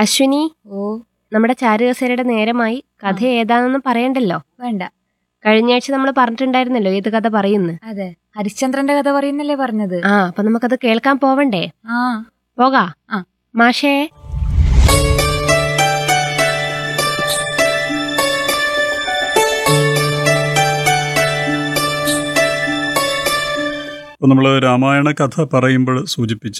അശ്വിനി ഓ നമ്മുടെ ചാരുകസേരയുടെ നേരമായി കഥ ഏതാണെന്ന് പറയണ്ടല്ലോ വേണ്ട കഴിഞ്ഞ ആഴ്ച നമ്മൾ പറഞ്ഞിട്ടുണ്ടായിരുന്നല്ലോ ഏത് കഥ പറയുന്നു അതെ ഹരിശ്ചന്ദ്രന്റെ കഥ പറയുന്നല്ലേ പറഞ്ഞത് ആ അപ്പൊ നമുക്കത് കേൾക്കാൻ പോവണ്ടേ ആ പോകാ ആ. മാഷേ അപ്പോൾ നമ്മൾ രാമായണ കഥ പറയുമ്പോൾ സൂചിപ്പിച്ച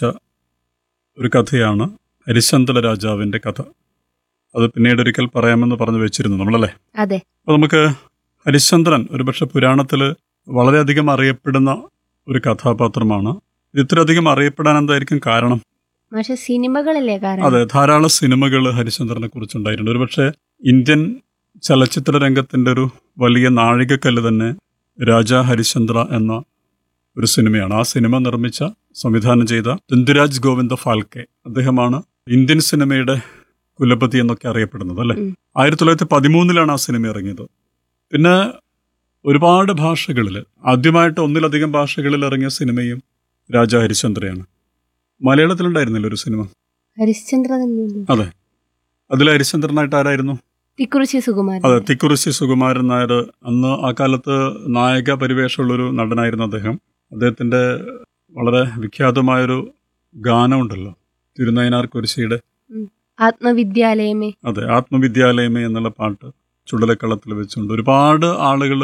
ഒരു കഥയാണ് ഹരിശ്ചന്ദ്ര രാജാവിൻ്റെ കഥ അത് പിന്നീട് ഒരിക്കൽ പറയാമെന്ന് പറഞ്ഞു വെച്ചിരുന്നു നമ്മളല്ലേ അതെ അപ്പോൾ നമുക്ക് ഹരിശ്ചന്ദ്രൻ ഒരുപക്ഷെ പുരാണത്തിൽ വളരെയധികം അറിയപ്പെടുന്ന ഒരു കഥാപാത്രമാണ് ഇത് ഇത്രയധികം അറിയപ്പെടാൻ എന്തായിരിക്കും കാരണം മാഷെ സിനിമകളല്ലേ കാരണം അതെ ധാരാളം സിനിമകൾ ഹരിശ്ചന്ദ്രനെ കുറിച്ചുണ്ടായിട്ടുണ്ട് ഒരുപക്ഷെ ഇന്ത്യൻ ചലച്ചിത്ര രംഗത്തിന്റെ ഒരു വലിയ നാഴികക്കല്ല് തന്നെ രാജാ ഹരിശ്ചന്ദ്ര എന്ന ഒരു സിനിമയാണ് ആ സിനിമ നിർമ്മിച്ച സംവിധാനം ചെയ്ത തുന്തുരാജ് ഗോവിന്ദ ഫാൽക്കെ അദ്ദേഹമാണ് ഇന്ത്യൻ സിനിമയുടെ കുലപതി എന്നൊക്കെ അറിയപ്പെടുന്നത് അല്ലെ ഉം. ആയിരത്തി തൊള്ളായിരത്തി പതിമൂന്നിലാണ് ആ സിനിമ ഇറങ്ങിയത് പിന്നെ ഒരുപാട് ഭാഷകളിൽ ആദ്യമായിട്ട് ഒന്നിലധികം ഭാഷകളിൽ ഇറങ്ങിയ സിനിമയും രാജാ ഹരിശ്ചന്ദ്രയാണ് മലയാളത്തിലുണ്ടായിരുന്നില്ല ഒരു സിനിമ ഹരിശ്ചന്ദ്ര അതെ അതിൽ ഹരിശ്ചന്ദ്രനായിട്ട് ആരായിരുന്നു തിക്കുറിശി സുകുമാരൻ അതെ തിക്കുറിശി സുകുമാരൻ നായർ അന്ന് ആ കാലത്ത് നായക പരിവേഷമുള്ളൊരു നടനായിരുന്നു അദ്ദേഹം അദ്ദേഹത്തിന്റെ വളരെ വിഖ്യാതമായൊരു ഗാനമുണ്ടല്ലോ തിരുനയനാർ കുരിശിയുടെ ആത്മവിദ്യാലയമേ അതെ ആത്മവിദ്യാലയമേ എന്നുള്ള പാട്ട് ചുടലക്കളത്തിൽ വെച്ചുകൊണ്ട് ഒരുപാട് ആളുകൾ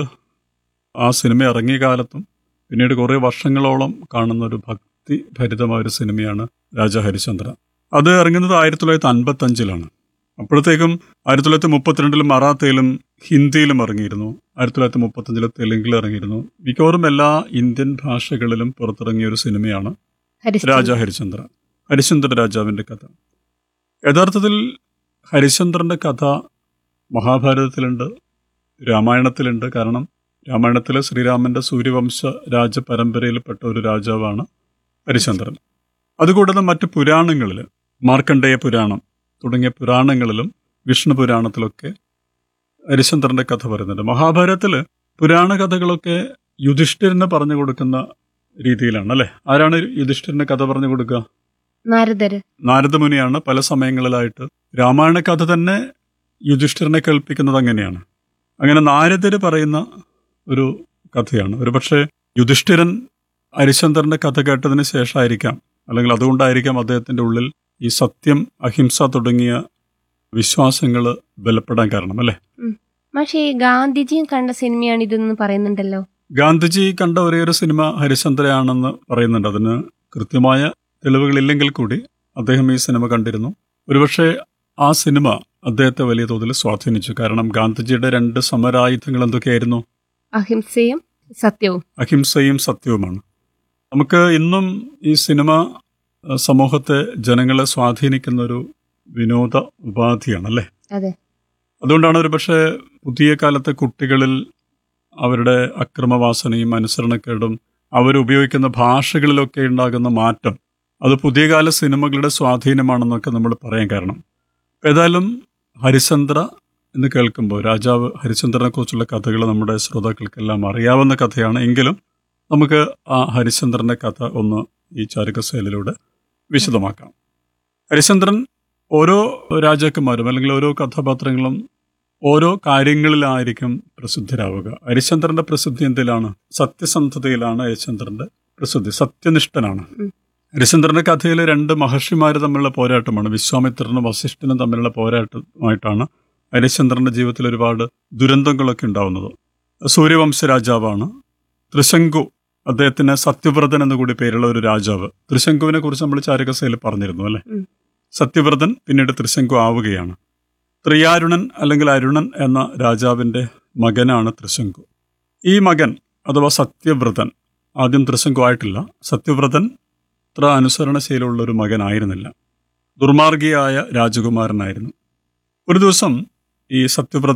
ആ സിനിമ ഇറങ്ങിയ കാലത്തും പിന്നീട് കുറേ വർഷങ്ങളോളം കാണുന്ന ഒരു ഭക്തി ഭരിതമായ ഒരു സിനിമയാണ് രാജാ ഹരിചന്ദ്ര അത് ഇറങ്ങുന്നത് ആയിരത്തി തൊള്ളായിരത്തി അൻപത്തി അഞ്ചിലാണ് അപ്പോഴത്തേക്കും ആയിരത്തി തൊള്ളായിരത്തി മുപ്പത്തിരണ്ടിൽ മറാത്തയിലും ഹിന്ദിയിലും ഇറങ്ങിയിരുന്നു ആയിരത്തി തൊള്ളായിരത്തി മുപ്പത്തഞ്ചിൽ തെലുങ്കിൽ ഇറങ്ങിയിരുന്നു മിക്കവാറും എല്ലാ ഇന്ത്യൻ ഭാഷകളിലും പുറത്തിറങ്ങിയ ഒരു സിനിമയാണ് ഹരിശ്ചന്ദ്ര രാജാ ഹരിചന്ദ്ര ഹരിചന്ദ്ര രാജാവിന്റെ കഥ യഥാർത്ഥത്തിൽ ഹരിചന്ദ്രന്റെ കഥ മഹാഭാരതത്തിലുണ്ട് രാമായണത്തിലുണ്ട് കാരണം രാമായണത്തിലെ ശ്രീരാമന്റെ സൂര്യവംശ രാജപരമ്പരയിൽപ്പെട്ട ഒരു രാജാവാണ് ഹരിചന്ദ്രൻ അതുകൂടാതെ മറ്റ് പുരാണങ്ങളിൽ മാർക്കണ്ഡേയ പുരാണം തുടങ്ങിയ പുരാണങ്ങളിലും വിഷ്ണു പുരാണത്തിലൊക്കെ ഹരിചന്ദ്രന്റെ കഥ പറയുന്നുണ്ട് മഹാഭാരതത്തില് പുരാണ കഥകളൊക്കെ യുധിഷ്ഠിരന് പറഞ്ഞു കൊടുക്കുന്ന രീതിയിലാണ് അല്ലെ ആരാണ് യുധിഷ്ഠിരന് കഥ പറഞ്ഞു കൊടുക്കുക നാരദര് നാരദമുനിയാണ് പല സമയങ്ങളിലായിട്ട് രാമായണ കഥ തന്നെ യുധിഷ്ഠിരനെ കേൾപ്പിക്കുന്നത് അങ്ങനെയാണ് അങ്ങനെ നാരദര് പറയുന്ന ഒരു കഥയാണ് ഒരുപക്ഷെ യുധിഷ്ഠിരൻ ഹരിചന്ദ്രന്റെ കഥ കേട്ടതിന് ശേഷമായിരിക്കാം അല്ലെങ്കിൽ അതുകൊണ്ടായിരിക്കാം അദ്ദേഹത്തിന്റെ ഉള്ളിൽ ഈ സത്യം അഹിംസ തുടങ്ങിയ വിശ്വാസങ്ങൾ ബലപ്പെടാൻ കാരണം അല്ലെ മാഷെ ഈ ഗാന്ധിജിയും കണ്ട സിനിമയാണ് ഇതെന്ന് പറയുന്നുണ്ടല്ലോ ഗാന്ധിജി കണ്ട ഒരേ ഒരു സിനിമ ഹരിചന്ദ്രയാണെന്ന് പറയുന്നുണ്ട് അതിന് കൃത്യമായ തെളിവുകളില്ലെങ്കിൽ കൂടി അദ്ദേഹം ഈ സിനിമ കണ്ടിരുന്നു ഒരുപക്ഷെ ആ സിനിമ അദ്ദേഹത്തെ വലിയ തോതിൽ സ്വാധീനിച്ചു കാരണം ഗാന്ധിജിയുടെ രണ്ട് സമരായുധങ്ങൾ എന്തൊക്കെയായിരുന്നു അഹിംസയും സത്യവും അഹിംസയും സത്യവുമാണ് നമുക്ക് ഇന്നും ഈ സിനിമ അഹ്, സമൂഹത്തെ ജനങ്ങളെ സ്വാധീനിക്കുന്ന ഒരു വിനോദ ഉപാധിയാണ് അല്ലേ അതെ അതുകൊണ്ടാണ് ഒരു പക്ഷേ പുതിയ കാലത്തെ കുട്ടികളിൽ അവരുടെ അക്രമവാസനയും അനുസരണക്കേടും അവരുപയോഗിക്കുന്ന ഭാഷകളിലൊക്കെ ഉണ്ടാകുന്ന മാറ്റം അത് പുതിയ കാല സിനിമകളുടെ സ്വാധീനമാണെന്നൊക്കെ നമ്മൾ പറയാൻ കാരണം ഏതായാലും ഹരിചന്ദ്ര എന്ന് കേൾക്കുമ്പോൾ രാജാവ് ഹരിചന്ദ്രനെ കുറിച്ചുള്ള കഥകൾ നമ്മുടെ ശ്രോതാക്കൾക്കെല്ലാം അറിയാവുന്ന കഥയാണ് എങ്കിലും നമുക്ക് ആ ഹരിചന്ദ്രന്റെ കഥ ഒന്ന് ഈ ചാരുകസേലയിലൂടെ വിശദമാക്കാം ഹരിചന്ദ്രൻ ഓരോ രാജാക്കന്മാരും അല്ലെങ്കിൽ ഓരോ കഥാപാത്രങ്ങളും ഓരോ കാര്യങ്ങളിലായിരിക്കും പ്രസിദ്ധരാവുക ഹരിചന്ദ്രന്റെ പ്രസിദ്ധി എന്തിലാണ് സത്യസന്ധതയിലാണ് ഹരിചന്ദ്രന്റെ പ്രസിദ്ധി സത്യനിഷ്ഠനാണ് ഉം. ഹരിചന്ദ്രന്റെ കഥയിലെ രണ്ട് മഹർഷിമാർ തമ്മിലുള്ള പോരാട്ടമാണ് വിശ്വാമിത്രനും വസിഷ്ഠനും തമ്മിലുള്ള പോരാട്ടമായിട്ടാണ് ഹരിചന്ദ്രന്റെ ജീവിതത്തിൽ ഒരുപാട് ദുരന്തങ്ങളൊക്കെ ഉണ്ടാവുന്നത് സൂര്യവംശ രാജാവാണ് ത്രിശങ്കു അദ്ദേഹത്തിന് സത്യവ്രതൻ എന്ന് കൂടി പേരുള്ള ഒരു രാജാവ് ത്രിശങ്കുവിനെ കുറിച്ച് നമ്മൾ ചാരകസയിൽ പറഞ്ഞിരുന്നു അല്ലെ ഉം. സത്യവ്രതൻ പിന്നീട് ത്രിശങ്കു ആവുകയാണ് ത്രിയാരുണൻ അല്ലെങ്കിൽ അരുണൻ എന്ന രാജാവിന്റെ മകനാണ് ത്രിശങ്കു ഈ മകൻ അഥവാ സത്യവ്രതൻ ആദ്യം ത്രിശങ്കു ആയിട്ടില്ല സത്യവ്രതൻ അത്ര അനുസരണശീലമുള്ള ഒരു മകനായിരുന്നില്ല ദുർമാർഗിയായ രാജകുമാരനായിരുന്നു ഒരു ദിവസം ഈ സത്യവ്രത